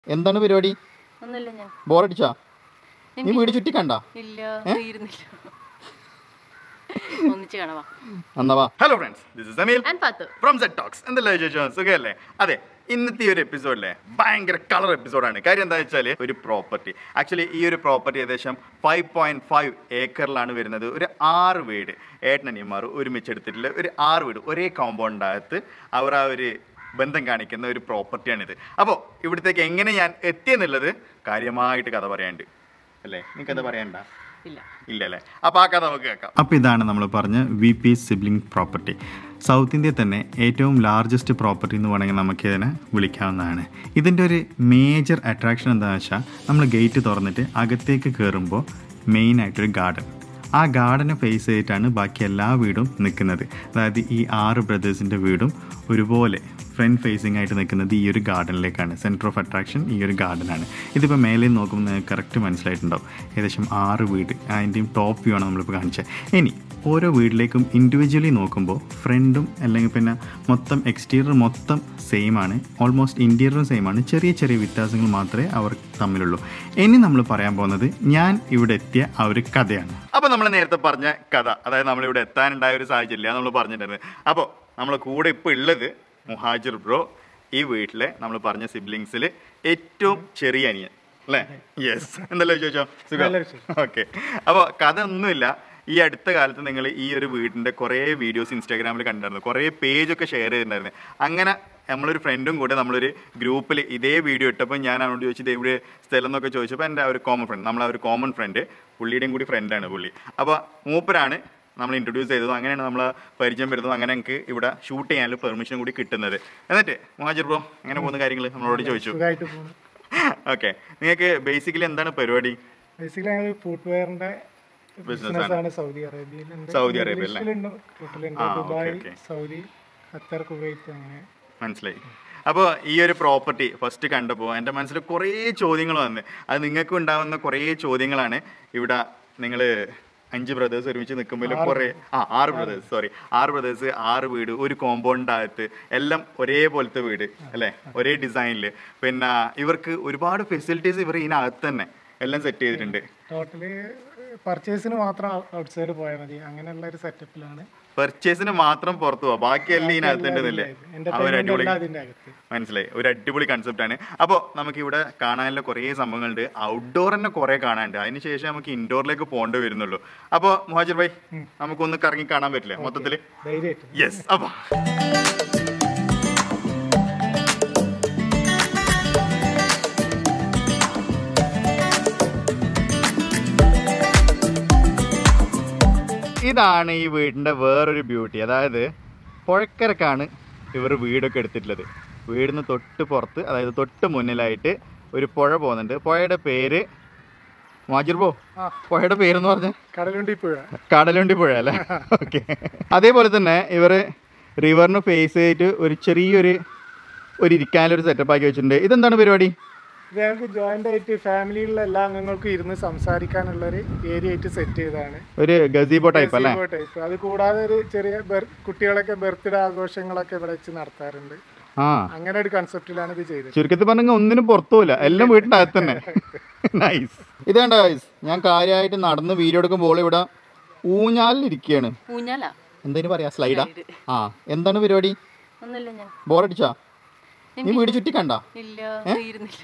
എന്താണ് പരിപാടി ഒന്നുമില്ല ഞാൻ ബോറടിച്ചാ നീ വീട് ചുറ്റിക്കണ്ട ഇല്ല തീരുന്നില്ല ഒന്നിച്ച് കാണവാ എന്നാ വാ hello friends this is Ameel ഞാൻ പാത്തു ഫ്രം സെറ്റ് ടോക്സ് എന്തെല്ലാം വിശേഷം സുഖമല്ലേ അതെ ഇന്നത്തെ ഈ ഒരു എപ്പിസോഡിലെ ഭയങ്കര കളർ എപ്പിസോഡാണ് കാര്യം എന്താ വെച്ചാൽ ഒരു പ്രോപ്പർട്ടി ആക്ച്വലി ഈ ഒരു പ്രോപ്പർട്ടി ഏകദേശം ഫൈവ് പോയിന്റ് ഫൈവ് ഏക്കറിലാണ് വരുന്നത് ഒരു ആറ് വീട് ഏട്ടനനിയന്മാർ ഒരുമിച്ച് എടുത്തിട്ടുള്ള ഒരു ആറ് വീട് ഒരേ കോമ്പൗണ്ടിനകത്ത് അവർ ആ ഒരു ബന്ധം കാണിക്കുന്ന ഒരു പ്രോപ്പർട്ടിയാണിത് അപ്പോൾ ഇവിടത്തേക്ക് എങ്ങനെ ഞാൻ എത്തിയെന്നുള്ളത് കാര്യമായിട്ട് കഥ പറയാനുണ്ട് അല്ലേ നീ കഥ പറയണ്ട ഇല്ല ഇല്ലല്ലേ അപ്പോൾ ആ കഥ നമുക്ക് കേൾക്കാം അപ്പോൾ ഇതാണ് നമ്മൾ പറഞ്ഞ V P sibling property south ഇന്ത്യയിൽ തന്നെ ഏറ്റവും ലാർജസ്റ്റ് പ്രോപ്പർട്ടി എന്ന് വേണമെങ്കിൽ നമുക്ക് ഇതിനെ വിളിക്കാവുന്നതാണ് ഇതിൻ്റെ ഒരു മേജർ അട്രാക്ഷൻ എന്താണെന്ന് വെച്ചാൽ നമ്മൾ ഗേറ്റ് തുറന്നിട്ട് അകത്തേക്ക് കയറുമ്പോൾ മെയിനായിട്ടൊരു ഗാർഡൻ ആ ഗാർഡനെ ഫേസ് ചെയ്തിട്ടാണ് ബാക്കി എല്ലാ വീടും നിൽക്കുന്നത് അതായത് ഈ ആറ് ബ്രദേഴ്സിൻ്റെ വീടും ഒരുപോലെ ഫ്രണ്ട് ഫേസിംഗ് ആയിട്ട് നിൽക്കുന്നത് ഈ ഒരു ഗാർഡനിലേക്കാണ് സെൻറ്റർ ഓഫ് അട്രാക്ഷൻ ഈ ഒരു ഗാർഡനാണ് ഇതിപ്പോൾ മേലെ നിന്ന് നോക്കുമ്പോൾ നിങ്ങൾക്ക് കറക്റ്റ് മനസ്സിലായിട്ടുണ്ടാവും ഏകദേശം ആറ് വീട് അതിൻ്റെയും ടോപ്പ് വ്യൂ ആണ് നമ്മളിപ്പോൾ കാണിച്ചത് ഇനി ഓരോ വീട്ടിലേക്കും ഇൻഡിവിജ്വലി നോക്കുമ്പോൾ ഫ്രണ്ടും അല്ലെങ്കിൽ പിന്നെ മൊത്തം എക്സ്റ്റീരിയർ മൊത്തം സെയിം ആണ് ഓൾമോസ്റ്റ് ഇൻറ്റീരിയറും സെയിം ആണ് ചെറിയ ചെറിയ വ്യത്യാസങ്ങൾ മാത്രമേ അവർ തമ്മിലുള്ളൂ ഇനി നമ്മൾ പറയാൻ പോകുന്നത് ഞാൻ ഇവിടെ എത്തിയ ആ ഒരു കഥയാണ് അപ്പോൾ നമ്മൾ നേരത്തെ പറഞ്ഞ കഥ അതായത് നമ്മളിവിടെ എത്താനുണ്ടായ ഒരു സാഹചര്യം നമ്മൾ പറഞ്ഞിട്ടുണ്ടായിരുന്നു അപ്പോൾ നമ്മളെ കൂടെ ഇപ്പോൾ ഉള്ളത് മുഹാജിർ ബ്രോ ഈ വീട്ടിലെ നമ്മൾ പറഞ്ഞ സിബ്ലിങ്സിൽ ഏറ്റവും ചെറിയ അനിയൻ അല്ലേ യെസ് എന്തല്ലോ ചോദിച്ചോ സുഖം ഓക്കെ അപ്പോൾ കഥ ഒന്നുമില്ല ഈ അടുത്ത കാലത്ത് നിങ്ങൾ ഈ ഒരു വീടിൻ്റെ കുറേ വീഡിയോസ് ഇൻസ്റ്റാഗ്രാമിൽ കണ്ടിരുന്നു കുറേ പേജൊക്കെ ഷെയർ ചെയ്തിട്ടുണ്ടായിരുന്നു അങ്ങനെ നമ്മളൊരു ഫ്രണ്ടും കൂടെ നമ്മളൊരു ഗ്രൂപ്പിൽ ഇതേ വീഡിയോ ഇട്ടപ്പോൾ ഞാൻ അവനോട് ചോദിച്ചത് എവിടെ സ്ഥലം എന്നൊക്കെ ചോദിച്ചപ്പോൾ എൻ്റെ ആ ഒരു കോമൺ ഫ്രണ്ട് നമ്മളെ ഒരു കോമൺ ഫ്രണ്ട് പുള്ളിയുടെയും കൂടി ഫ്രണ്ടാണ് പുള്ളി അപ്പോൾ മൂപ്പരാണ് നമ്മൾ ഇൻട്രൊഡ്യൂസ് ചെയ്തതും അങ്ങനെയാണ് നമ്മൾ പരിചയം വരുന്നതും അങ്ങനെ എനിക്ക് ഇവിടെ ഷൂട്ട് ചെയ്യാനുള്ള പെർമിഷൻ കൂടി കിട്ടുന്നത് എന്നിട്ട് മുഹാജിർ ബ്രോ എങ്ങനെ പോകുന്ന കാര്യങ്ങൾ നമ്മളോട് ചോദിച്ചു സുഖമായിട്ട് പോകുന്നു ഓക്കെ നിങ്ങൾക്ക് ബേസിക്കലി എന്താണ് പരിപാടി ബേസിക്കലി ഞങ്ങൾ ഫുട്വെയറിന്റെ Business ബിസിനസ് ആണ് സൗദി അറേബ്യയിലുണ്ട് സൗദി അറേബ്യ അല്ലേ? ഇംഗ്ലീഷിലുണ്ട് ടോട്ടലുണ്ട് ആ, okay, Dubai okay. Saudi Qatar Kuwait അങ്ങനെ മനസ്സിലായി അപ്പോൾ ഈ ഒരു പ്രോപ്പർട്ടി ഫസ്റ്റ് കണ്ടപ്പോൾ എൻ്റെ മനസ്സിൽ കുറേ ചോദ്യങ്ങൾ വന്ന് അത് നിങ്ങൾക്കും ഉണ്ടാവുന്ന കുറേ ചോദ്യങ്ങളാണ് ഇവിടെ നിങ്ങൾ അഞ്ച് ബ്രദേഴ്സ് ഒരുമിച്ച് നിൽക്കുമ്പോൾ കുറേ ആ ആറ് ബ്രദേഴ്സ് സോറി ആറ് ബ്രദേഴ്സ് ആറ് വീട് ഒരു കോമ്പൗണ്ടിനകത്ത് എല്ലാം ഒരേപോലത്തെ വീട് അല്ലേ ഒരേ ഡിസൈനിൽ പിന്നെ ഇവർക്ക് ഒരുപാട് ഫെസിലിറ്റീസ് ഇവർ ഇതിനകത്ത് തന്നെ എല്ലാം സെറ്റ് ചെയ്തിട്ടുണ്ട് ടോട്ടല് പർച്ചേസിന് മാത്രം ഔട്ട്സൈഡ് പോയാൽ മതി അങ്ങനെയുള്ള ഒരു സെറ്റപ്പിലാണ് പർച്ചേസിന് മാത്രം പുറത്തു പോവാം ബാക്കിയെല്ലാം ഇതിനകത്ത് ഉണ്ടെന്നില്ലേ എന്റെ അവർ അടിപൊളി അതിന്റെ അകത്ത് മനസ്സിലായി ഒരു അടിപൊളി കൺസെപ്റ്റ് ആണ് അപ്പോൾ നമുക്ക് ഇവിടെ കാണാനുള്ള കുറേ സംഭവങ്ങളുണ്ട് ഔട്ട്ഡോർ തന്നെ കുറേ കാണാനുണ്ട് അതിന് ശേഷം നമുക്ക് ഇൻഡോറിലേക്ക് പോകേണ്ടി വരുന്നുള്ളൂ അപ്പോൾ മുഹാജിർ ഭായ് നമുക്കൊന്ന് കറങ്ങി കാണാൻ പറ്റില്ല മൊത്തത്തിൽ ധൈര്യമായിട്ട് യെസ് അപ്പോൾ ഇതാണ് ഈ വീടിൻ്റെ വേറൊരു ബ്യൂട്ടി അതായത് പുഴക്കരക്കാണ് ഇവർ വീടൊക്കെ എടുത്തിട്ടുള്ളത് വീടിന് തൊട്ട് പുറത്ത് അതായത് തൊട്ട് മുന്നിലായിട്ട് ഒരു പുഴ പോകുന്നുണ്ട് പുഴയുടെ പേര് മാജിർ പോ ആ. പുഴയുടെ പേരെന്ന് പറഞ്ഞാൽ കടലുണ്ടി പുഴ കടലുണ്ടി പുഴ അല്ലേ ഓക്കെ അതേപോലെ തന്നെ ഇവർ റിവറിന് ഫേസ് ചെയ്തിട്ട് ഒരു ചെറിയൊരു ഒരു ഇരിക്കാനൊരു സെറ്റപ്പ് ആക്കി വെച്ചിട്ടുണ്ട് ഇതെന്താണ് പരിപാടി ഇത് ഞങ്ങൾക്ക് ജോയിന്റ് ആയിട്ട് ഫാമിലിയിലുള്ള എല്ലാ അംഗങ്ങൾക്കും ഇരുന്ന് സംസാരിക്കാനുള്ള ഒരു ഏരിയ ആയിട്ട് സെറ്റ് ചെയ്തതാണ് ഒരു ഗസീബോ ടൈപ്പ് അല്ലേ Gazebo type. അത് കൂടാതെ ഒരു ചെറിയ ബർ- കുട്ടികളൊക്കെ ബർത്ത്ഡേ ആഘോഷങ്ങളൊക്കെ ഇവിടെ വെച്ച് നടത്താറുണ്ട് ആ അങ്ങനെ ഒരു കൺസെപ്റ്റിലാണ് ഇത് ചെയ്തത് ചുരുക്കത്തിൽ പറഞ്ഞാൽ ഒന്നിനും പുറത്തു പോല എല്ലാം വീട്ടിൻ്റെ അകത്ത് തന്നെ നൈസ് ഇത് കണ്ട ഗൈസ് ഞാൻ കാര്യമായിട്ട് നടന്ന് വീഡിയോ എടുക്കുമ്പോൾ ഇവിടെ ഊഞ്ഞാലിരിക്കുകയാണ് ഊഞ്ഞാലാ എന്തേലും പറയാ സ്ലൈഡാ ആ എന്താണ് പരിപാടി ഒന്നുമില്ല ഞാൻ ബോറടിച്ചാ നീ വീട് ചുറ്റിക്കണ്ട ഇല്ല തീരുന്നില്ല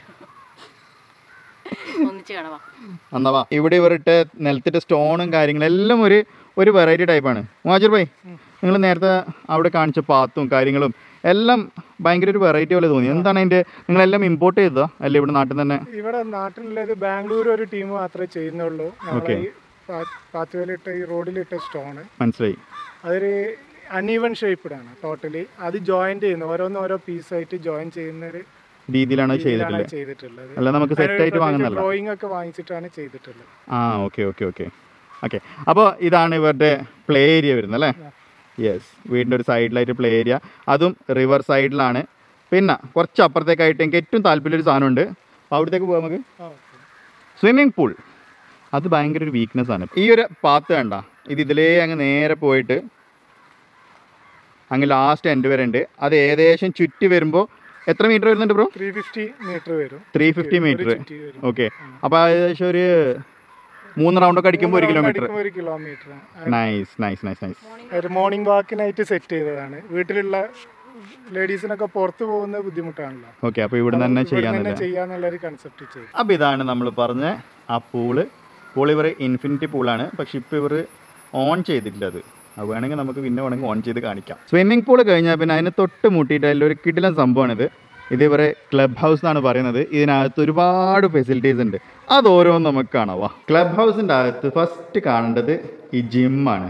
ഒന്നിച്ച് കാണവാ എന്നാ വാ ഇവിടെ ഇവരിട്ട് നിലത്തിട്ട് സ്റ്റോണും കാര്യങ്ങളും എല്ലാം ഒരു ഒരു വെറൈറ്റി ടൈപ്പാണ് മാജർ ഭായ് നിങ്ങൾ നേരത്തെ അവിടെ കാണിച്ച പാത്തും കാര്യങ്ങളും എല്ലാം ഭയങ്കര ഒരു വെറൈറ്റി പോലെ തോന്നി എന്താണ് അതിൻ്റെ നിങ്ങളെല്ലാം ഇമ്പോർട്ട് ചെയ്തതാ അല്ല ഇവിടെ നാട്ടിൽ തന്നെ ഇവിടെ നാട്ടിലുള്ളത് ബാംഗ്ലൂർ ഒരു ടീം മാത്രമേ ചെയ്യുന്നുള്ളൂ നമ്മളെ ഈ പാ- പാത്തുവേലിട്ട ഈ റോഡിലിട്ട സ്റ്റോണ് മനസ്സിലായി അതൊരു അൺഈവൻ ഷേപ്പ്ഡ് ആണ് ടോട്ടലി അത് ജോയിൻ ചെയ്യുന്ന ഓരോന്ന് ഓരോ പീസായിട്ട് ജോയിൻ ചെയ്യുന്ന ഒരു രീതിയിലാണ് രീതിയിലാണ് ചെയ്തിട്ടുള്ളത് ചെയ്തിട്ടുള്ളത് അല്ല നമുക്ക് സെറ്റ് ആയിട്ട് വാങ്ങുന്നല്ല ഡ്രോയിങ് ഒക്കെ വാങ്ങിച്ചിട്ടാണ് ചെയ്തിട്ടുള്ളത് ആ ഓക്കെ ഓക്കെ ഓക്കെ ഓക്കെ അപ്പോൾ ഇതാണ് ഇവരുടെ പ്ലേ ഏരിയ വരുന്നത് അല്ലേ യെസ് വീടിൻ്റെ ഒരു സൈഡിലായിട്ട് പ്ലേ ഏരിയ അതും റിവർ സൈഡിലാണ് പിന്നെ കുറച്ച് അപ്പുറത്തേക്കായിട്ട് എനിക്ക് ഏറ്റവും താല്പര്യം ഒരു സാധനമുണ്ട് അപ്പോൾ അവിടത്തേക്ക് പോകാം നമുക്ക് ആ, സ്വിമ്മിംഗ് പൂൾ അത് ഭയങ്കര ഒരു വീക്ക്നെസ് ആണ് ഈ ഒരു പാത്ത് കണ്ട ഇത് ഇതിലേ അങ്ങ് നേരെ പോയിട്ട് അങ്ങ് ലാസ്റ്റ് എൻഡ് വരെ ഉണ്ട് അത് ഏകദേശം ചുറ്റി വരുമ്പോൾ എത്ര മീറ്റർ വരുന്നുണ്ട് ബ്രോ ത്രീ ഫിഫ്റ്റി മീറ്റർ വരും ത്രീ ഫിഫ്റ്റി മീറ്റർ ചുറ്റി വരും ഓക്കെ അപ്പോൾ ഏകദേശം ഒരു മൂന്ന് റൗണ്ടൊക്കെ അടിക്കുമ്പോൾ ഒരു കിലോമീറ്റർ അടിക്കുമ്പോൾ ഒരു kilometre nice nice nice nice ഒരു മോർണിംഗ് വാക്കിനായിട്ട് സെറ്റ് ചെയ്തതാണ് വീട്ടിലുള്ള ലേഡീസിനൊക്കെ പുറത്ത് പോകുന്ന ബുദ്ധിമുട്ടാണല്ലോ ഓക്കെ അപ്പോൾ ഇവിടെ തന്നെ ഇവിടെ ചെയ്യാന്നില്ല തന്നെ ചെയ്യാന്നുള്ള ഒരു കൺസെപ്റ്റ് ചെയ്തു അപ്പോൾ ഇതാണ് നമ്മൾ പറഞ്ഞ ആ പൂള് പൂൾ ഇവർ ഇൻഫിനിറ്റി പൂളാണ് പക്ഷെ ഇപ്പോൾ ഇവർ ഓൺ ചെയ്തിട്ടില്ല അത് അത് വേണമെങ്കിൽ നമുക്ക് പിന്നെ വേണമെങ്കിൽ ഓൺ ചെയ്ത് കാണിക്കാം സ്വിമ്മിംഗ് പൂൾ കഴിഞ്ഞാൽ പിന്നെ അതിന് തൊട്ട് മുട്ടിയിട്ട് അതിലൊരു കിടിലൻ സംഭവമാണിത് ഇത് ഇവരെ ക്ലബ് ഹൗസ് എന്നാണ് പറയുന്നത് ഇതിനകത്ത് ഒരുപാട് ഫെസിലിറ്റീസ് ഉണ്ട് അത് ഓരോന്നും നമുക്ക് കാണാവാ ക്ലബ് ഹൗസിൻ്റെ അകത്ത് ഫസ്റ്റ് കാണേണ്ടത് ഈ ജിമ്മാണ്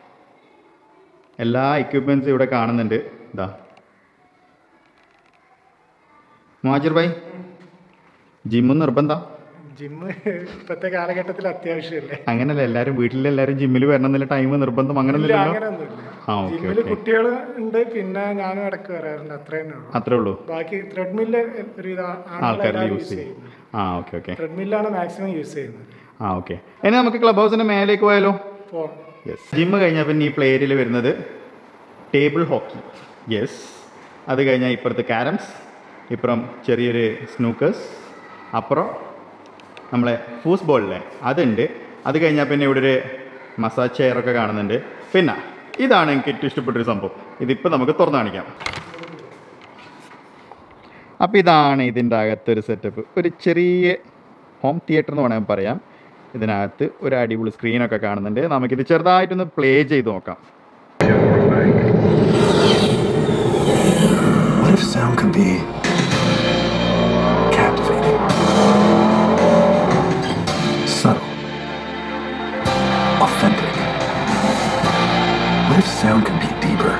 എല്ലാ എക്യുപ്മെൻസും ഇവിടെ കാണുന്നുണ്ട് ഇതാ മുഹാജിർ ഭായ് ജിമ്മ് നിർബന്ധം ജിമ്മ് ഇപ്പോഴത്തെ കാലഘട്ടത്തിൽ അത്യാവശ്യമല്ലേ അങ്ങനല്ല എല്ലാവരും വീട്ടിലെല്ലാവരും ജിമ്മിൽ വരണം എന്നുള്ള ടൈം നിർബന്ധം ഇല്ല അങ്ങനെയൊന്നുമില്ലല്ലോ അങ്ങനെയൊന്നുമില്ല ആ ഓക്കെ ജിമ്മിൽ ഓക്കെ കുട്ടികൾ ഉണ്ട് പിന്നെ ഞാനും ഇടയ്ക്ക് വരാറുണ്ട് അത്ര തന്നെ ഉള്ളൂ അത്രേ ഉള്ളൂ ബാക്കി ത്രെഡ്മില്ല് ഒരു ആൾക്കാർ യൂസ് ചെയ്യും ആ ഓക്കെ ഓക്കെ ത്രെഡ്മില്ലാണ് മാക്സിമം യൂസ് ചെയ്യുന്നത് ആ ഓക്കെ ഇനി നമുക്ക് ക്ലബ് ഹൗസിന്റെ മേലേക്ക് പോയാലോ അപ്പോൾ യെസ് ജിമ്മ് കഴിഞ്ഞാൽ പിന്നെ ഈ പ്ലേ ഏരിയയിൽ വരുന്നത് ടേബിൾ ഹോക്കി യെസ് അത് കഴിഞ്ഞാൽ ഇപ്പുറത്ത് ക്യാരംസ് ഇപ്പുറം ചെറിയൊരു സ്നൂക്കേഴ്സ് അപ്പുറം നമ്മളെ ഫൂസ് ബോളിലെ അതുണ്ട് അത് കഴിഞ്ഞാൽ പിന്നെ ഇവിടെ ഒരു മസാജ് ചെയറൊക്കെ കാണുന്നുണ്ട് പിന്നെ ഇതാണ് എനിക്ക് ഏറ്റവും ഇഷ്ടപ്പെട്ടൊരു സംഭവം ഇതിപ്പോൾ നമുക്ക് തുറന്നു കാണിക്കാം അപ്പോൾ ഇതാണ് ഇതിൻ്റെ അകത്തൊരു സെറ്റപ്പ് ഒരു ചെറിയ ഹോം തിയേറ്റർ എന്ന് വേണമെങ്കിൽ പറയാം ഇതിനകത്ത് ഒരു അടിപൊളി സ്ക്രീനൊക്കെ കാണുന്നുണ്ട് നമുക്കിത് ചെറുതായിട്ടൊന്ന് പ്ലേ ചെയ്ത് നോക്കാം What if sound could be captivating, subtle, authentic? What if sound could be deeper?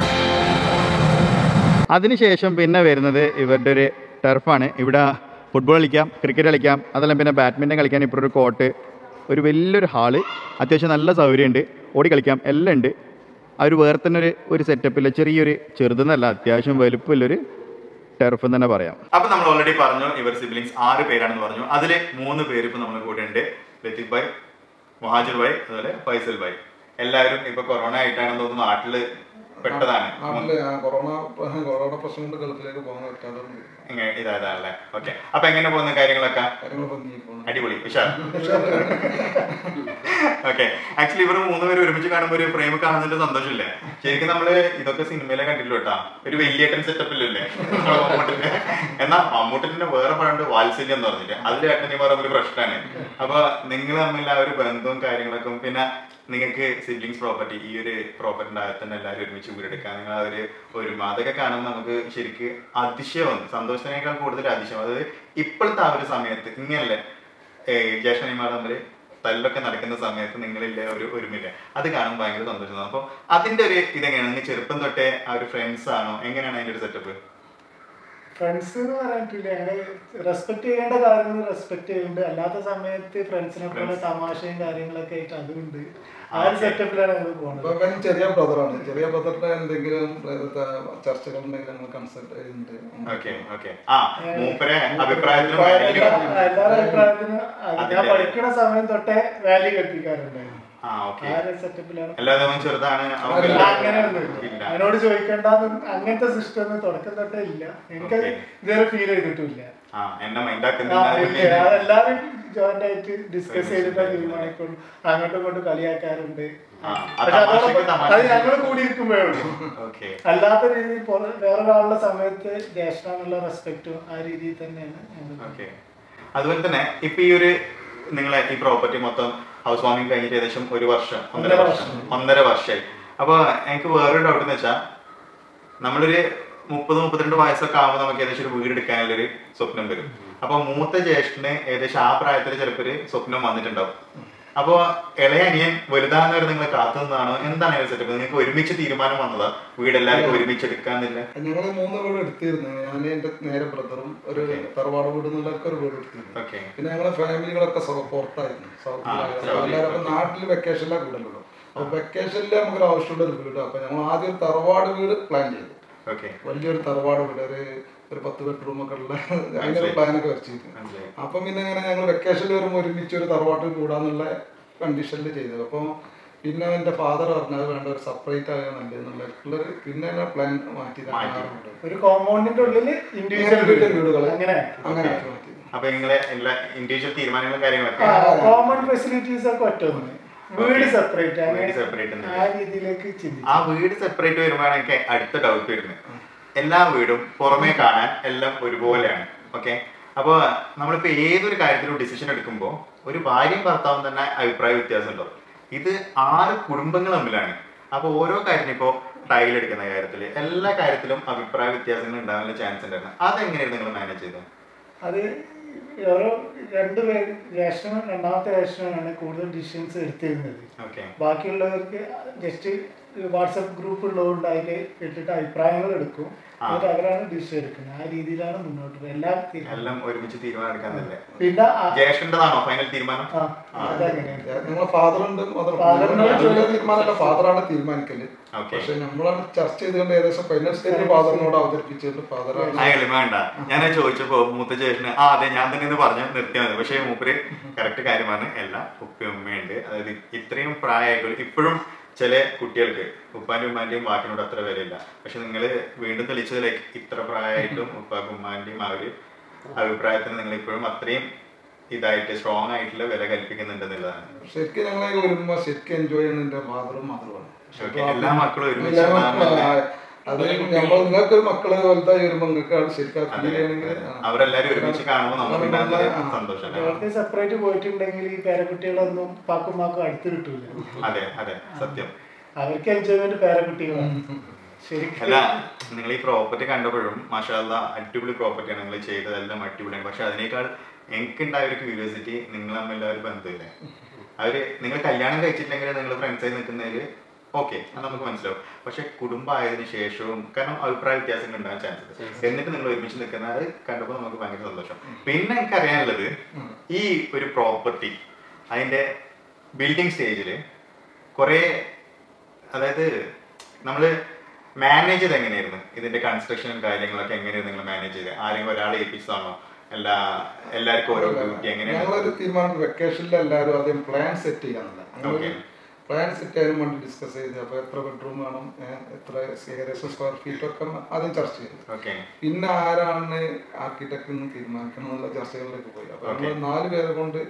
അതിനുശേഷം പിന്നെ വരുന്നത് ഇവരുടെ ഒരു ടർഫാണ് ഇവിടെ ഫുട്ബോൾ കളിക്കാം ക്രിക്കറ്റ് കളിക്കാം അതെല്ലാം പിന്നെ ബാഡ്മിൻ്റൺ കളിക്കാൻ ഇപ്പോൾ ഒരു കോർട്ട് ഒരു വലിയൊരു ഹാള് അത്യാവശ്യം നല്ല സൗകര്യമുണ്ട് ഓടി കളിക്കാം എല്ലാം ഉണ്ട് ആ ഒരു വേറെ തന്നെ ഒരു ഒരു സെറ്റപ്പില്ല ചെറിയൊരു ചെറുതെന്നല്ല അത്യാവശ്യം വലുപ്പമുള്ളൊരു ടെർഫ് എന്ന് തന്നെ പറയാം അപ്പൊ നമ്മൾ ഓൾറെഡി പറഞ്ഞു ഇവർ സിബ്ലിങ്സ് ആറ് പേരാണെന്ന് പറഞ്ഞു അതിൽ മൂന്ന് പേര് ഇപ്പൊ നമ്മുടെ കൂടെ ഉണ്ട് ലത്തീഫ് ഭായ് മൊഹാജിർ ഭായ് അതുപോലെ ഫൈസൽ ഭായ് എല്ലാവരും ഇപ്പൊ കൊറോണ ആയിട്ടാണെന്ന് തോന്നുന്നു നാട്ടില് പെട്ടതാണ് നാട്ടില് ആ കൊറോണ കൊറോണ പ്രശ്നം കൊണ്ട് ഗൾഫിലേക്ക് പോകാൻ പറ്റാതെ ഇങ്ങനെ ഇതായതാണല്ലേ ഓക്കെ അപ്പൊ എങ്ങനെ പോകുന്ന കാര്യങ്ങളൊക്കെ കാര്യങ്ങളൊക്കെ നീ പോകുന്നു അടിപൊളി ഉഷാർ ഓക്കെ ആക്ച്വലി ഇവർ മൂന്നുപേരും ഒരുമിച്ച് കാണുമ്പോൾ ഒരു ഫ്രെയിം കാണുന്നതിന്റെ സന്തോഷമില്ലേ ശരിക്കും നമ്മള് ഇതൊക്കെ സിനിമയിലെ കണ്ടില്ലോ കേട്ടാ ഒരു വലിയേട്ടൻ സെറ്റപ്പ് ഇല്ലല്ലേ മമ്മൂട്ടിന്റെ എന്നാ മമ്മൂട്ടിന്റെ വേറെ പണ്ട് വാത്സല്യം എന്ന് പറഞ്ഞിട്ട് അതിൽ ഏട്ടനിമാർ തമ്മിൽ പ്രശ്നമാണ് അപ്പൊ നിങ്ങൾ തമ്മിൽ ആ ഒരു ബന്ധവും കാര്യങ്ങളൊക്കെ പിന്നെ നിങ്ങൾക്ക് സിബ്ലിങ്സ് പ്രോപ്പർട്ടി ഈ ഒരു പ്രോപ്പർട്ടിന്റെ അകത്ത് തന്നെ എല്ലാവരും ഒരുമിച്ച് വീടെടുക്കാൻ നിങ്ങൾ ആ ഒരു ഒരുമ അതൊക്കെ കാണുമ്പോൾ നമുക്ക് ശരിക്ക് അതിശയമാണ് സന്തോഷത്തിനേക്കാൾ കൂടുതൽ അതിശയം അതായത് ഇപ്പോഴത്തെ ആ ഒരു സമയത്ത് ഇങ്ങനല്ലേ ജ്യേഷ്ഠനിമാർ തമ്മിൽ തല്ലൊക്കെ നടക്കുന്ന സമയത്ത് നിങ്ങളില്ലേ ഒരു ഒരുമില്ല അത് കാണുമ്പോൾ ഭയങ്കര സന്തോഷം അപ്പോൾ അതിന്റെ ഒരു ഇതെങ്ങനെയാണ് നിങ്ങൾ ചെറുപ്പം തൊട്ടേ ആ ഒരു ഫ്രണ്ട്സ് ആണോ എങ്ങനെയാണ് അതിന്റെ ഒരു സെറ്റപ്പ് ഫ്രണ്ട്സ് എന്ന് പറഞ്ഞിട്ടില്ല അങ്ങനെ റെസ്പെക്ട് ചെയ്യേണ്ട കാര്യങ്ങൾ റെസ്പെക്ട് ചെയ്യുന്നുണ്ട് അല്ലാത്ത സമയത്ത് ഫ്രണ്ട്സിനെ പോലെ തമാശയും കാര്യങ്ങളൊക്കെ ആയിട്ട് അതുണ്ട് ആ ഒരു സെറ്റപ്പിലാണ് ഞങ്ങൾ പോകുന്നത് അപ്പൊ ഇവൻ ചെറിയ ബ്രദറാണ് ചെറിയ ബ്രദറിന്റെ എന്തെങ്കിലും ഏഹ്, ചർച്ചകൾ ഉണ്ടെങ്കിൽ ഞങ്ങൾ കൺസൾട്ട് ചെയ്യുന്നുണ്ട് ഓക്കെ ഓക്കെ ആ മൂപ്പരെ അഭിപ്രായത്തിലും കാര്യത്തിലും എല്ലാവരുടെ അഭിപ്രായത്തിനും അത് ഞാൻ അതിന്റെ- പഠിക്കുന്ന സമയം തൊട്ടേ വാല്യൂ കൽപ്പിക്കാറുണ്ടായിരുന്നു ആ ഓക്കെ ആ ഒരു സെറ്റപ്പിലാണ് എല്ലാവരും അവൻ ചെറുതാണ് അവൻ അല്ല, വലിയ- അങ്ങനെയൊന്നുമില്ല ഇല്ല അവനോട് ചോദിക്കേണ്ടെന്ന് അങ്ങനത്തെ സിസ്റ്റം ഒന്നും തുടക്കം തൊട്ടേ ഇല്ല എനിക്ക് Okay. ഇതുവരെ ഫീൽ ചെയ്തിട്ടില്ല ആ എന്നെ ആ, മൈൻഡാക്കുന്നില്ല ഇല്ല. അതെല്ലാവരും ജോയിന്റ് ആയിട്ട് ഡിസ്കസ് ചെയ്തിട്ട് തീരുമാനിക്കും അങ്ങോട്ടും ഇങ്ങോട്ടും കളിയാക്കാറുണ്ട് ആ, ആ പക്ഷെ അതോടൊപ്പം തമാശക്ക് തമാശ. അത് ഞങ്ങൾ കൂടി ഇരിക്കുമ്പോഴേ ഉള്ളൂ ഓക്കെ അല്ലാത്ത രീതിയിൽ പുറ- വേറൊരാളുടെ സമയത്ത് ജ്യേഷ്ഠാന്നുള്ള റെസ്പെക്റ്റും ആ രീതിയിൽ തന്നെയാണ് ഞങ്ങൾ ഓക്കെ അതുപോലെ തന്നെ ഇപ്പൊ ഈ ഒരു നിങ്ങളെ ഈ പ്രോപ്പർട്ടി മൊത്തം ഹൗസ് വാമിംഗ് കഴിഞ്ഞിട്ട് ഏകദേശം ഒരു വർഷം ഒന്നര ഒന്നര വർഷം ഒന്നര വർഷമായി അപ്പൊ എനിക്ക് വേറൊരു ഡൗട്ട് എന്ന് വെച്ചാൽ നമ്മളൊരു മുപ്പത് മുപ്പത്തിരണ്ട് വയസ്സൊക്കെ ആകുമ്പോൾ നമുക്ക് ഏകദേശം ഒരു വീട് എടുക്കാനുള്ളൊരു സ്വപ്നം വരും അപ്പൊ മൂത്ത ജ്യേഷ്ഠന് ഏകദേശം ആ പ്രായത്തിൽ ചിലപ്പോൾ ഒരു സ്വപ്നം വന്നിട്ടുണ്ടാവും അപ്പൊ ഇളയ അനിയൻ വലുതാകുന്നവരെ നിങ്ങൾ കാത്തു നിന്നാണോ എന്താണ് ഇതിന്റെ സെറ്റപ്പ് നിങ്ങൾക്ക് ഒരുമിച്ച് തീരുമാനം വന്നതാ വീട് എല്ലാവർക്കും ഒരുമിച്ച് എടുക്കാന്നില്ല ഞങ്ങൾ മൂന്ന് വീട് എടുത്തിരുന്നു ഞാൻ എന്റെ നേരെ ബ്രദറും ഒരു തറവാട് വീട് എന്നുള്ളൊക്കെ ഒരു വീട് എടുത്തിരുന്നു ഓക്കെ പിന്നെ ഞങ്ങളെ ഫാമിലികളൊക്കെ സൗ- പുറത്തായിരുന്നു സൗത്തിലായിരുന്നു സൗദി, എല്ലാവരും അപ്പൊ നാട്ടിൽ വെക്കേഷനിലാണ് വീടുള്ളൂ അപ്പൊ വെക്കേഷനിൽ നമുക്കൊരു ആവശ്യമുള്ള ഒരു വീട് അപ്പൊ ഞങ്ങൾ ആദ്യം ഒരു തറവാട് വീട് പ്ലാൻ ചെയ്തു ഓക്കെ വലിയൊരു തറവാട് വീട് ഒരു ഒരു പത്ത് ബെഡ്റൂം ഒക്കെ ഉള്ള അതിനൊരു പ്ലാനൊക്കെ വെച്ചിരുന്നു മനസ്സിലായി അപ്പം പിന്നെ ഇങ്ങനെ ഞങ്ങൾ വെക്കേഷനിൽ വരുമ്പോൾ ഒരുമിച്ച് ഒരു തറവാട്ടിൽ കൂടാന്നുള്ള കണ്ടീഷനിൽ ചെയ്തത് അപ്പോൾ പിന്നെ എൻ്റെ ഫാദർ പറഞ്ഞത് വേണ്ട ഒരു സെപ്പറേറ്റ് ആകാൻ നല്ലതെന്നുള്ള പിന്നെ പ്ലാൻ മാറ്റി മാറ്റി. ഒരു കോമ്പൗണ്ടിന്റെ ഉള്ളിൽ ഇൻഡിവിജ്വൽ Individual വീടുകള്. അങ്ങനെ അങ്ങനെ ആക്കി മാറ്റി അപ്പൊ നിങ്ങളെ എല്ലാ ഇൻഡിവിജ്വൽ തീരുമാനങ്ങളും കാര്യങ്ങളൊക്കെ കോമൺ ഫെസിലിറ്റീസ് ഒക്കെ ഒറ്റൊന്ന് വീട് സെപ്പറേറ്റ് വീട് അങ്ങനെ separate എന്ന് ആ രീതിയിലേക്ക് ചിന്തിച്ചു ആ വീട് സെപ്പറേറ്റ് വരുമ്പോഴാണ് എനിക്ക് അടുത്ത ഡൗട്ട് വരുന്നത് എല്ലാ വീടും പുറമേ കാണാൻ എല്ലാം ഒരുപോലെയാണ് ഓക്കെ അപ്പോൾ നമ്മളിപ്പോൾ ഏതൊരു കാര്യത്തിലും ഡിസിഷൻ എടുക്കുമ്പോൾ ഒരു ഭാര്യയും ഭർത്താവും തന്നെ അഭിപ്രായ വ്യത്യാസം ഉണ്ടാവും ഇത് ആറ് കുടുംബങ്ങൾ തമ്മിലാണ് അപ്പോൾ ഓരോ കാര്യത്തിനും ഇപ്പോൾ ടൈൽ എടുക്കുന്ന കാര്യത്തിൽ എല്ലാ കാര്യത്തിലും അഭിപ്രായ വ്യത്യാസങ്ങൾ ഉണ്ടാകാനുള്ള ചാൻസ് ഉണ്ടായിരുന്നു അതെങ്ങനെയാണ് നിങ്ങൾ മാനേജ് ചെയ്തത് അത് ഓരോ രണ്ട് പേര് ജ്യേഷ്ഠനും രണ്ടാമത്തെ ജ്യേഷ്ഠനാണ് കൂടുതൽ ഡിസിഷൻസ് എടുത്തിരുന്നത് ഓക്കെ ബാക്കിയുള്ളവർക്ക് ജസ്റ്റ് വാട്സപ്പ് ഗ്രൂപ്പ് ഉള്ളതുകൊണ്ട് അതിൽ ഇട്ടിട്ട് അഭിപ്രായങ്ങൾ എടുക്കും എന്നിട്ട് അവരാണ് ഡിസിഷൻ എടുക്കുന്നത് ആ രീതിയിലാണ് മുന്നോട്ട് പോകുന്നത് എല്ലാം തീരുമാനം എല്ലാം ഒരുമിച്ച് തീരുമാനം എടുക്കാൻ തന്നെ പിന്നെ ആ- ജ്യേഷ്ഠൻ്റെതാണോ ഫൈനൽ തീരുമാനം ആ, അതങ്ങനെയാണ് ഞങ്ങളെ ഫാദർ ഉണ്ട് മദർ Father ഉണ്ട്. തീരുമാനമല്ല ഫാദറാണ് തീരുമാനിക്കല് ഓക്കെ പക്ഷെ നമ്മളാണ് ചർച്ച ചെയ്തുകൊണ്ട് ഏകദേശം ഫൈനൽ സ്റ്റേജിൽ ഫാദറിനോട് അവതരിപ്പിച്ചിട്ട് ഫാദറാണ് അയാൾ വേണ്ട ഞാൻ ചോദിച്ചപ്പോ മൂത്ത ചേട്ടന് ആ അതെ ഞാൻ തന്നെ എന്ന് പറഞ്ഞു നിർത്തിയാൽ മതി പക്ഷേ മൂപ്പര് കറക്റ്റ് കാര്യമാണ് എല്ലാം ഉപ്പയും ഉമ്മയുണ്ട് അതായത് ഇത്രയും പ്രായമായിട്ട് ഇപ്പോഴും ചില കുട്ടികൾക്ക് ഉപ്പാന്റെ ഉമ്മാന്റെയും വാക്കിനോട് അത്ര വിലയില്ല പക്ഷെ നിങ്ങൾ വീണ്ടും തെളിച്ചത് ലൈക്ക് ഇത്ര പ്രായമായിട്ടും ഉപ്പാക്കും ഉമ്മാന്റെയും ആ ഒരു അഭിപ്രായത്തിന് നിങ്ങൾ ഇപ്പോഴും അത്രയും ഇതായിട്ട് സ്ട്രോങ് ആയിട്ടുള്ള വില കൽപ്പിക്കുന്നുണ്ട് എന്നുള്ളതാണ് ശരിക്കും ഞങ്ങളെ വരുമ്പോ ശരിക്കും എൻജോയ് ചെയ്യുന്ന എന്റെ ഫാദറും മദറുമാണ് Okay, എല്ലാ മക്കളും ഒരുമിച്ച് എല്ലാ മക്കളും, ഉണ്ടാകുമ്പോൾ ആ, അത് നമ്മൾ നിങ്ങൾക്ക് മക്കള് വലുതായി വരുമ്പോ നിങ്ങൾക്ക് അത് ശരിക്കും ഫീൽ ചെയ്യണമെങ്കിൽ ആ. അവരെല്ലാരും ഒരുമിച്ച് കാണുമ്പോൾ നമുക്ക് ഉണ്ടാകുന്ന സന്തോഷം അവർക്ക് സെപ്പറേറ്റ് പോയിട്ടുണ്ടെങ്കിൽ ഈ പേരക്കുട്ടികളൊന്നും പാക്കും മാക്കും അടുത്ത് കിട്ടൂല അതെ അതെ സത്യം അവർക്ക് എൻജോയ്മെന്റ് പേരക്കുട്ടികളാണ് ശരിക്കും അല്ല നിങ്ങൾ ഈ പ്രോപ്പർട്ടി കണ്ടപ്പോഴും മാഷാല്ല അടിപൊളി പ്രോപ്പർട്ടിയാണ് നിങ്ങൾ ചെയ്തതെല്ലാം അടിപൊളിയാണ് പക്ഷെ അതിനേക്കാൾ എനിക്കുണ്ടായ ഒരു ക്യൂരിയോസിറ്റി നിങ്ങൾ തമ്മിലുള്ള ഒരു ബന്ധമില്ലേ അവര് നിങ്ങൾ കല്യാണം കഴിച്ചിട്ടില്ലെങ്കിൽ നിങ്ങൾ ഫ്രണ്ട്സായി നിൽക്കുന്നതിൽ ഓക്കെ അത് നമുക്ക് മനസ്സിലാവും പക്ഷെ കുടുംബമായതിനു ശേഷവും കാരണം അഭിപ്രായ വ്യത്യാസങ്ങൾ ഉണ്ടാകാൻ ചാൻസ് എന്നിട്ട് നിങ്ങൾ ഒരുമിച്ച് നിൽക്കുന്നത് കണ്ടപ്പോൾ നമുക്ക് ഭയങ്കര സന്തോഷം പിന്നെ എനിക്ക് അറിയാനുള്ളത് ഈ ഒരു പ്രോപ്പർട്ടി അതിന്റെ ബിൽഡിംഗ് സ്റ്റേജിൽ കുറേ അതായത് നമ്മൾ മാനേജ് ചെയ്ത് എങ്ങനെയായിരുന്നു ഇതിന്റെ കൺസ്ട്രക്ഷനും കാര്യങ്ങളൊക്കെ എങ്ങനെയായിരുന്നു നിങ്ങൾ മാനേജ് ചെയ്തത് ആരെങ്കിലും ഒരാളെ ഏൽപ്പിച്ചതാണോ എല്ലാ എല്ലാവർക്കും ഓരോ ഡ്യൂട്ടി എങ്ങനെയാണ് ഞങ്ങളൊരു തീരുമാനം വെക്കേഷനിൽ എല്ലാവരും ആദ്യം പ്ലാൻ സെറ്റ് ചെയ്യാന്നില്ല Okay. പ്ലാൻ സെറ്റ് ചെയ്യാനും വേണ്ടി ഡിസ്കസ് ചെയ്ത് അപ്പോൾ എത്ര ബെഡ്റൂം വേണം ഏ, എത്ര ഏകദേശം സ്ക്വയർ ഫീറ്റ് ഒക്കെ ആദ്യം ചർച്ച ചെയ്തു ഓക്കെ പിന്നെ ആരാണ് ആർക്കിടെക്ട് എന്ന് തീരുമാനിക്കണം എന്നുള്ള ചർച്ചകളിലേക്ക് പോയി അപ്പോൾ നമ്മൾ നാല് പേരെ കൊണ്ട്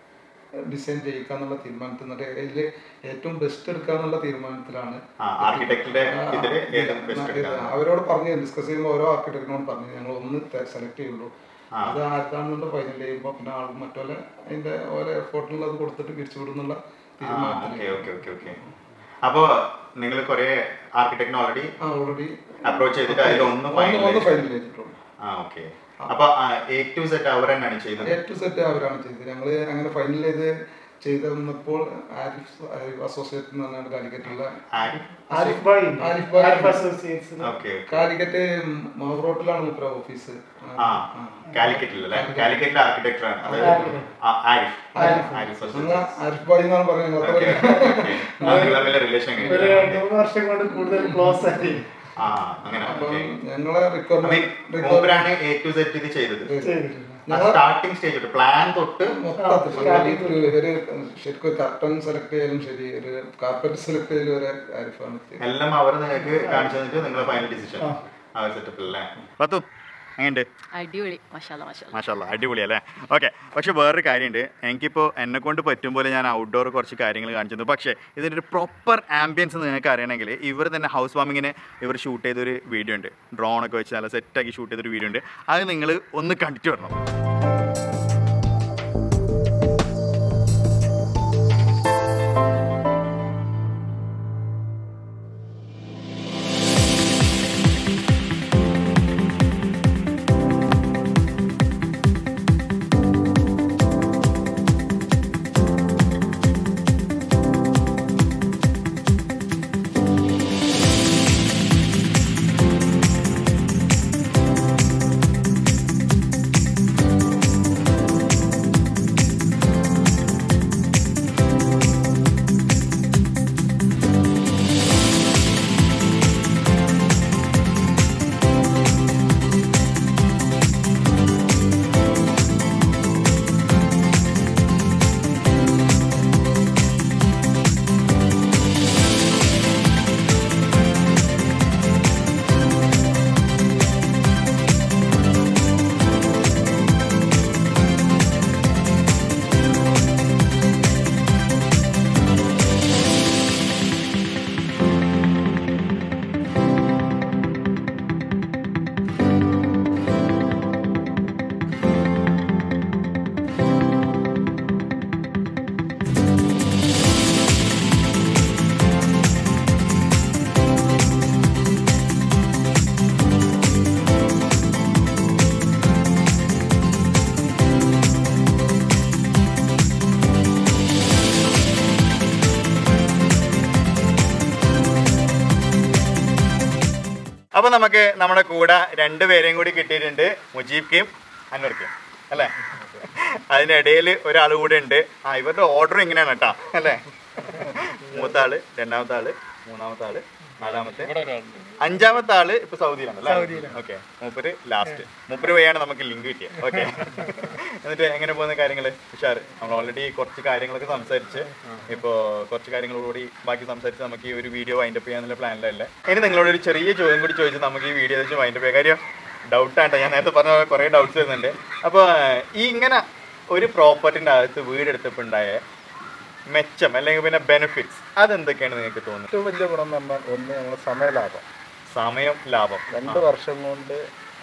ഡിസൈൻ ചെയ്യിക്കാന്നുള്ള തീരുമാനത്തിൽ നിന്നിട്ട് അതിൽ ഏറ്റവും ബെസ്റ്റ് എടുക്കാന്നുള്ള തീരുമാനത്തിലാണ് ആ ആർക്കിടെക്റ്റിന്റെ ഇതില് ആ, ഏത് ബെസ്റ്റ് ഇത് എടുക്കാം അവരോട് പറഞ്ഞു ഡിസ്കസ് ചെയ്യുമ്പോൾ ഓരോ ആർക്കിടെക്ടിനോട് പറഞ്ഞു ഞങ്ങൾ ഒന്ന് സെലക്ട് ചെയ്യുള്ളൂ ആ. അത് ആർക്കാണെന്നുണ്ട് ഫൈനൽ ചെയ്യുമ്പോൾ പിന്നെ ആൾ മറ്റോലെ അതിന്റെ ഓരോ എഫോർട്ടിനുള്ളത് കൊടുത്തിട്ട് പിരിച്ചു വിടുന്നുള്ള ഓക്കെ തീരുമാനത്തിൽ ഓക്കെ ഓക്കെ ഓക്കെ അപ്പോ നിങ്ങൾ കുറെ ആർക്കിടെക്ടിനെ ഓൾറെഡി ആ ഓൾറെഡി അപ്രോച്ച് ചെയ്തിട്ട് അതിൽ ഒന്ന് ഒന്ന് ഫൈനൽ ഫൈനൽ ചെയ്തിട്ടുള്ളൂ ആ ഓക്കെ അപ്പൊ എ ടു സെറ്റ് അവർ തന്നെയാണ് ചെയ്തത് എ ടു സെറ്റ് അവരാണ് ചെയ്തത് ഞങ്ങൾ അങ്ങനെ ഫൈനൽ ചെയ്ത് ചെയ്ത് വന്നപ്പോൾ ആരിഫ് ആരിഫ് അസോസിയേറ്റ് എന്ന് പറഞ്ഞാണ് കാലിക്കറ്റുള്ള ആരിഫ് ആരിഫ് ഭായ് ഉണ്ട്. Arif bhai Arif associates okay Calicut മാവറോട്ടിലാണ് മുപ്പര ഓഫീസ് ആ കാലിക്കറ്റിൽ അല്ലേ കാലിക്കറ്റിലെ ആർക്കിടെക്ടർ ആണ് അതായത് ആ, ആരിഫ് ആരിഫ് ഞങ്ങൾ ആരിഫ് ഭായി എന്നാണ് പറയുന്നത് ഞങ്ങൾ ഓക്കെ അത്ര നിങ്ങൾ തമ്മിലെ റിലേഷൻ ഒരു രണ്ട് മൂന്ന് വർഷം കൊണ്ട് കൂടുതൽ ക്ലോസ് ആയി ആ അങ്ങനെ അപ്പം ഓക്കെ ഞങ്ങളെ I mean, റിക്വയർമെന്റ് മൂപ്പരാണ് എ ടു സെറ്റ് ഇത് ചെയ്തത് ചെയ്തിട്ടുണ്ട് സ്റ്റാർട്ടിംഗ് സ്റ്റേജ് തൊട്ട് പ്ലാൻ തൊട്ട് മൊത്തത്തിൽ starting ഒരു ഒരു ശരിക്കും ഒരു കർട്ടൻ സെലക്ട് ചെയ്യാനും ശരി ഒരു കാർപ്പറ്റ് സെലക്ട് ചെയ്യലും വരെ ആരിഫാണ് ചെയ്തത്. എല്ലാം അവർ നിങ്ങൾക്ക് കാണിച്ചു തന്നിട്ട് നിങ്ങളെ ഫൈനൽ ഡിസിഷൻ ആ ഒരു സെറ്റപ്പിൽ അല്ലേ പത്തു എങ്ങനെയുണ്ട് അടിപൊളി മഷാല മഷാല മാഷല്ല അടിപൊളി അല്ലേ ഓക്കെ പക്ഷെ വേറൊരു കാര്യമുണ്ട് എനിക്കിപ്പോൾ എന്നെ കൊണ്ട് പറ്റും പോലെ ഞാൻ ഔട്ട്ഡോർ കുറച്ച് കാര്യങ്ങൾ കാണിച്ചു തന്നു പക്ഷേ ഇതിൻ്റെ ഒരു പ്രോപ്പർ ആംബിയൻസ് നിങ്ങൾക്ക് അറിയണമെങ്കിൽ ഇവർ തന്നെ ഹൗസ് വാമിങ്ങിന് ഇവർ ഷൂട്ട് ചെയ്തൊരു വീഡിയോ ഉണ്ട് ഡ്രോണൊക്കെ വെച്ച് നല്ല സെറ്റാക്കി ഷൂട്ട് ചെയ്തൊരു വീഡിയോ ഉണ്ട് അത് നിങ്ങൾ ഒന്ന് കണ്ടിട്ട് വരണം നമുക്ക് നമ്മുടെ കൂടെ രണ്ടുപേരെയും കൂടി കിട്ടിയിട്ടുണ്ട് മുജീബ് അന്നൂർക്കും അല്ലേ അതിനിടയിൽ ഒരാൾ കൂടെ ഉണ്ട് ആ ഇവരുടെ ഓർഡർ ഇങ്ങനെയാണ് കേട്ടോ അല്ലേ മൂത്ത ആള് രണ്ടാമത്തെ ആള് മൂന്നാമത്തെ ആള് നാലാമത്തെ അഞ്ചാമത്തെ ആള് ഇപ്പൊ സൗദിയിലാണ് അല്ലേ ഓക്കെ മൂപ്പര് ലാസ്റ്റ് മൂപ്പര് വഴിയാണ് നമുക്ക് ലിങ്ക് കിട്ടിയത് ഓക്കെ എന്നിട്ട് എങ്ങനെ പോകുന്ന കാര്യങ്ങൾ ഉഷാർ നമ്മൾ ഓൾറെഡി കുറച്ച് കാര്യങ്ങളൊക്കെ സംസാരിച്ച് ഇപ്പോൾ കുറച്ച് കാര്യങ്ങളോടുകൂടി ബാക്കി സംസാരിച്ച് നമുക്ക് ഈ ഒരു വീഡിയോ വൈൻഡപ്പ് ചെയ്യാന്നുള്ള പ്ലാനിലല്ലേ ഇനി നിങ്ങളോട് ഒരു ചെറിയ ചോദ്യം കൂടി ചോദിച്ച് നമുക്ക് ഈ വീഡിയോ വെച്ച് വൈൻഡപ്പ് ചെയ്യാം കാര്യം ഡൗട്ടാണ് ഞാൻ നേരത്തെ പറഞ്ഞ പോലെ കുറേ ഡൗട്ട്സ് വരുന്നുണ്ട് അപ്പോൾ ഈ ഇങ്ങനെ ഒരു പ്രോപ്പർട്ടിൻ്റെ അകത്ത് വീടെടുത്തപ്പോൾ ഉണ്ടായ മെച്ചം അല്ലെങ്കിൽ പിന്നെ ബെനിഫിറ്റ്സ് അതെന്തൊക്കെയാണ് നിങ്ങൾക്ക് തോന്നുന്നത് ഏറ്റവും വലിയ ഗുണം എന്ന് പറഞ്ഞാൽ ഒന്ന് നമ്മൾ സമയലാഭം സമയം ലാഭം രണ്ട് വർഷം കൊണ്ട്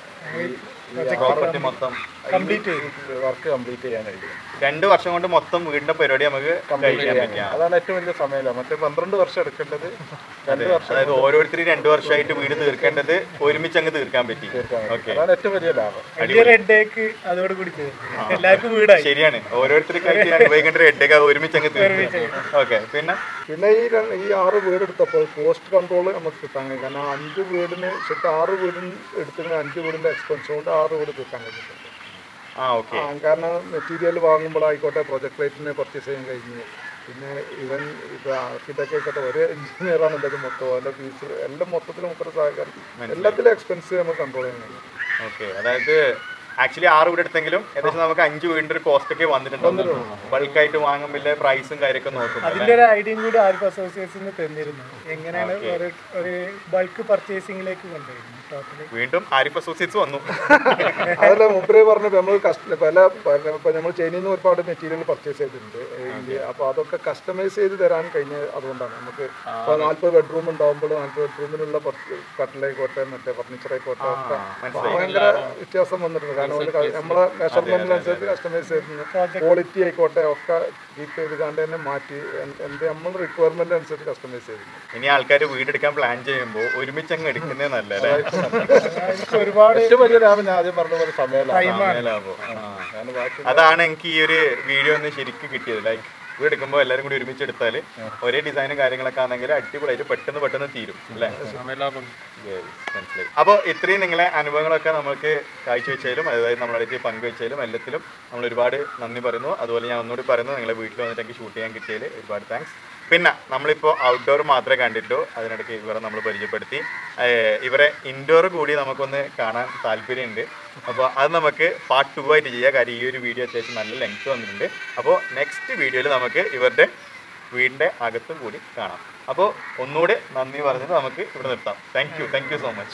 പ്രോപ്പർട്ടി മൊത്തം കംപ്ലീറ്റ് വർക്ക് കംപ്ലീറ്റ് ചെയ്യാൻ കഴിയും രണ്ട് വർഷം കൊണ്ട് മൊത്തം വീടിന്റെ പരിപാടി നമുക്ക് കഴിക്കാൻ പറ്റുക അതാണ് ഏറ്റവും വലിയ സമയലാഭം മറ്റേ പന്ത്രണ്ട് വർഷം എടുക്കേണ്ടത് രണ്ട് വർഷം അതായത് ഓരോരുത്തരും രണ്ടു വർഷമായിട്ട് വീട് തീർക്കേണ്ടത് ഒരുമിച്ച് അങ്ങ് തീർക്കാൻ പറ്റി ഓക്കെ അതാണ് ഏറ്റവും വലിയ ലാഭം വലിയ റെഡേക്ക് അതോട് കൂടി തീർന്നു എല്ലാവർക്കും വീടായി ശരിയാണ് ഓരോരുത്തർക്കായിട്ട് അനുഭവിക്കേണ്ട ഹെഡൊക്കെ ഒരുമിച്ച് അങ്ങ് തീർക്കും ഓക്കെ പിന്നെ പിന്നെ ഈ ര- ഈ ആറ് വീട് എടുത്തപ്പോൾ കോസ്റ്റ് കൺട്രോൾ നമുക്ക് കിട്ടാൻ കഴിയും കാരണം ആ അഞ്ച് വീടിന് ശരിക്കും ആറ് വീടിന് എടുത്തിട്ട് അഞ്ച് വീടിന്റെ എക്സ്പെൻസ് കൊണ്ട് ആറ് വീട് തീർക്കാൻ കഴിഞ്ഞിട്ടുണ്ട് ആ ഓക്കെ ആ, കാരണം മെറ്റീരിയൽ വാങ്ങുമ്പോഴായിക്കോട്ടെ പ്രൊജക്ട് റേറ്റിനെ പർച്ചേസ് ചെയ്യാൻ കഴിഞ്ഞു പിന്നെ ഇവൻ ഇപ്പോൾ ആർക്കിടെക്ട് ആയിക്കോട്ടെ ഒരേ എഞ്ചിനീയറാണ് എന്തൊക്കെ മൊത്തം അതിൻ്റെ ഫീസ് എല്ലാം മൊത്തത്തിൽ നമുക്ക് സഹകരണം എല്ലാത്തിലും എക്സ്പെൻസ് നമുക്ക് കൺട്രോൾ ചെയ്യാൻ കഴിയും ഓക്കെ അതായത് ആക്ച്വലി ആറ് വീട് എടുത്തെങ്കിലും ഏകദേശം നമുക്ക് അഞ്ച് വീടിന്റെ ഒരു കോസ്റ്റ് ഒക്കെ വന്നിട്ടുണ്ട് ബൾക്കായിട്ട് വാങ്ങുമ്പോൾ പ്രൈസും കാര്യമൊക്കെ നോക്കും അതിന്റെ ഒരു ഐഡിയയും കൂടി ആൽഫ അസോസിയേഷന് തന്നിരുന്നു എങ്ങനെയാണ് ഒരു ഒരു ബൾക്ക് പർച്ചേസിംഗിലേക്ക് കൊണ്ടുവരുന്നത് ടോട്ടലി വീണ്ടും ആരിഫ് അസോസിയേറ്റ്സ് വന്നു അതല്ല മുപ്പരേ പറഞ്ഞു നമ്മൾ കസ്റ്റ പല ഇപ്പം നമ്മൾ ചൈനയിൽ നിന്ന് ഒരുപാട് മെറ്റീരിയൽ പർച്ചേസ് ചെയ്തിട്ടുണ്ട് ഇന്ത്യ അപ്പോൾ അതൊക്കെ കസ്റ്റമൈസ് ചെയ്ത് തരാൻ കഴിഞ്ഞ അതുകൊണ്ടാണ് നമുക്ക് ഇപ്പോൾ നാൽപ്പത് ബെഡ്റൂം ഉണ്ടാകുമ്പോൾ നാൽപ്പത് ബെഡ്റൂമിനുള്ള കട്ടിലായിക്കോട്ടെ മറ്റേ ഫർണിച്ചർ ആയിക്കോട്ടെ ഒക്കെ ഭയങ്കര വ്യത്യാസം വന്നിട്ടുണ്ട് കാരണം ഒരു ക- നമ്മളെ മെഷർമെന്റിനനുസരിച്ച് കസ്റ്റമൈസ് ചെയ്തിരുന്നു ക്വാളിറ്റി ആയിക്കോട്ടെ ഒക്കെ കീപ്പ് ചെയ്ത് കണ്ട് തന്നെ മാറ്റി എൻ- എൻ്റെ നമ്മൾ റിക്വയർമെന്റ് അനുസരിച്ച് കസ്റ്റമൈസ് ചെയ്തിരുന്നു ഇനി ആൾക്കാർ വീടെടുക്കാൻ പ്ലാൻ ചെയ്യുമ്പോൾ ഒരുമിച്ച് അങ്ങ് എടുക്കുന്നേ നല്ലല്ലേ എനിക്ക് ഒരുപാട് ഏറ്റവും വലിയ ലാഭം ഞാൻ ആദ്യം പറഞ്ഞ പോലെ സമയമാണ് ലാഭം ആ. അതാണ് എനിക്ക് ഈ ഒരു വീഡിയോ ഒന്ന് ശരിക്കും കിട്ടിയത് ലൈക്ക് വീട് എടുക്കുമ്പോൾ എല്ലാവരും കൂടി ഒരുമിച്ച് എടുത്താൽ ഒരേ ഡിസൈനും കാര്യങ്ങളൊക്കെ ആണെങ്കിൽ അടിപൊളിയായിട്ട് പെട്ടെന്ന് പെട്ടെന്ന് തീരും അല്ലേ Yes, മനസ്സിലായി അപ്പോൾ ഇത്രയും നിങ്ങളെ അനുഭവങ്ങളൊക്കെ നമുക്ക് കാഴ്ചവെച്ചാലും അതായത് നമ്മളടുത്ത് പങ്കുവെച്ചാലും എല്ലാത്തിലും നമ്മൾ ഒരുപാട് നന്ദി പറയുന്നു അതുപോലെ ഞാൻ ഒന്നുകൂടി പറയുന്നു നിങ്ങളെ വീട്ടിൽ വന്നിട്ട് എനിക്ക് ഷൂട്ട് ചെയ്യാൻ കിട്ടിയതിൽ ഒരുപാട് താങ്ക്സ് പിന്നെ നമ്മളിപ്പോൾ ഔട്ട്ഡോർ മാത്രമേ കണ്ടിട്ടു അതിനിടയ്ക്ക് ഇവരെ നമ്മൾ പരിചയപ്പെടുത്തി ഏർ ഇവരെ ഇൻഡോർ കൂടി നമുക്കൊന്ന് കാണാൻ താല്പര്യമുണ്ട് അപ്പോൾ അത് നമുക്ക് പാർട്ട് ടു ആയിട്ട് ചെയ്യാം കാര്യം ഈ ഒരു വീഡിയോ അത്യാവശ്യം നല്ല ലെങ്ത് വന്നിട്ടുണ്ട് അപ്പോൾ നെക്സ്റ്റ് വീഡിയോയിൽ നമുക്ക് ഇവരുടെ വീടിൻ്റെ അകത്തും കൂടി കാണാം അപ്പോൾ ഒന്നുകൂടെ നന്ദി പറഞ്ഞത് നമുക്ക് ഇവിടെ നിർത്താം thank you thank you so much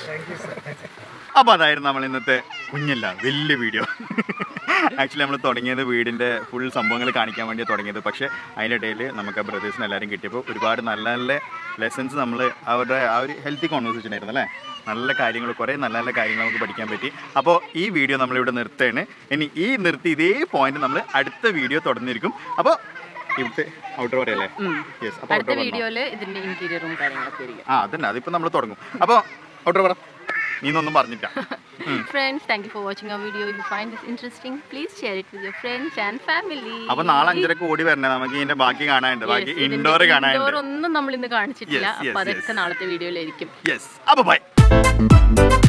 അപ്പോൾ അതായിരുന്നു നമ്മൾ ഇന്നത്തെ കുഞ്ഞല്ല വലിയ വീഡിയോ ആക്ച്വലി നമ്മൾ തുടങ്ങിയത് വീടിൻ്റെ ഫുൾ സംഭവങ്ങൾ കാണിക്കാൻ വേണ്ടി തുടങ്ങിയത് പക്ഷേ അതിൻ്റെ ഇടയിൽ നമുക്ക് ആ ബ്രദേഴ്സിന് എല്ലാവരും കിട്ടിയപ്പോൾ ഒരുപാട് നല്ല നല്ല ലെസൺസ് നമ്മൾ അവരുടെ ആ ഒരു ഹെൽത്തി കോൺവെർസേഷൻ ആയിരുന്നു അല്ലേ നല്ല കാര്യങ്ങൾ കുറേ നല്ല നല്ല കാര്യങ്ങൾ നമുക്ക് പഠിക്കാൻ പറ്റി അപ്പോൾ ഈ വീഡിയോ നമ്മളിവിടെ നിർത്തുകയാണ് ഇനി ഈ നിർത്തി ഇതേ പോയിന്റ് നമ്മൾ അടുത്ത വീഡിയോ തുടർന്നിരിക്കും അപ്പോൾ ഇവിടുത്തെ ഔട്ടർ പറയല്ലേ യെസ് അപ്പോൾ അടുത്ത ഔട്ടർ പറഞ്ഞു വീഡിയോയില് ഇതിന്റെ ഇന്റീരിയറും കാര്യങ്ങളൊക്കെ ആയിരിക്കും ആ അതന്നെ അതിപ്പോൾ നമ്മൾ തുടങ്ങും അപ്പോൾ ഔട്ടർ പറ നീ ഒന്നും പറഞ്ഞിട്ടാ friends thank you for watching our video if find this interesting please share it with your friends and family അപ്പൊ നാളെ അഞ്ചരക്ക് ഓടി വരണേ നമുക്ക് ഇതിന്റെ ബാക്കി കാണാനുണ്ട് ബാക്കി ഇൻഡോർ ഇൻഡോർ കാണാനുണ്ട് ഒന്നും നമ്മൾ ഇന്ന് കാണിച്ചിട്ടില്ല Yes, yes, അപ്പൊ അതൊക്കെ yes. നാളത്തെ വീഡിയോയിലായിരിക്കും യെസ് അപ്പൊ ബൈ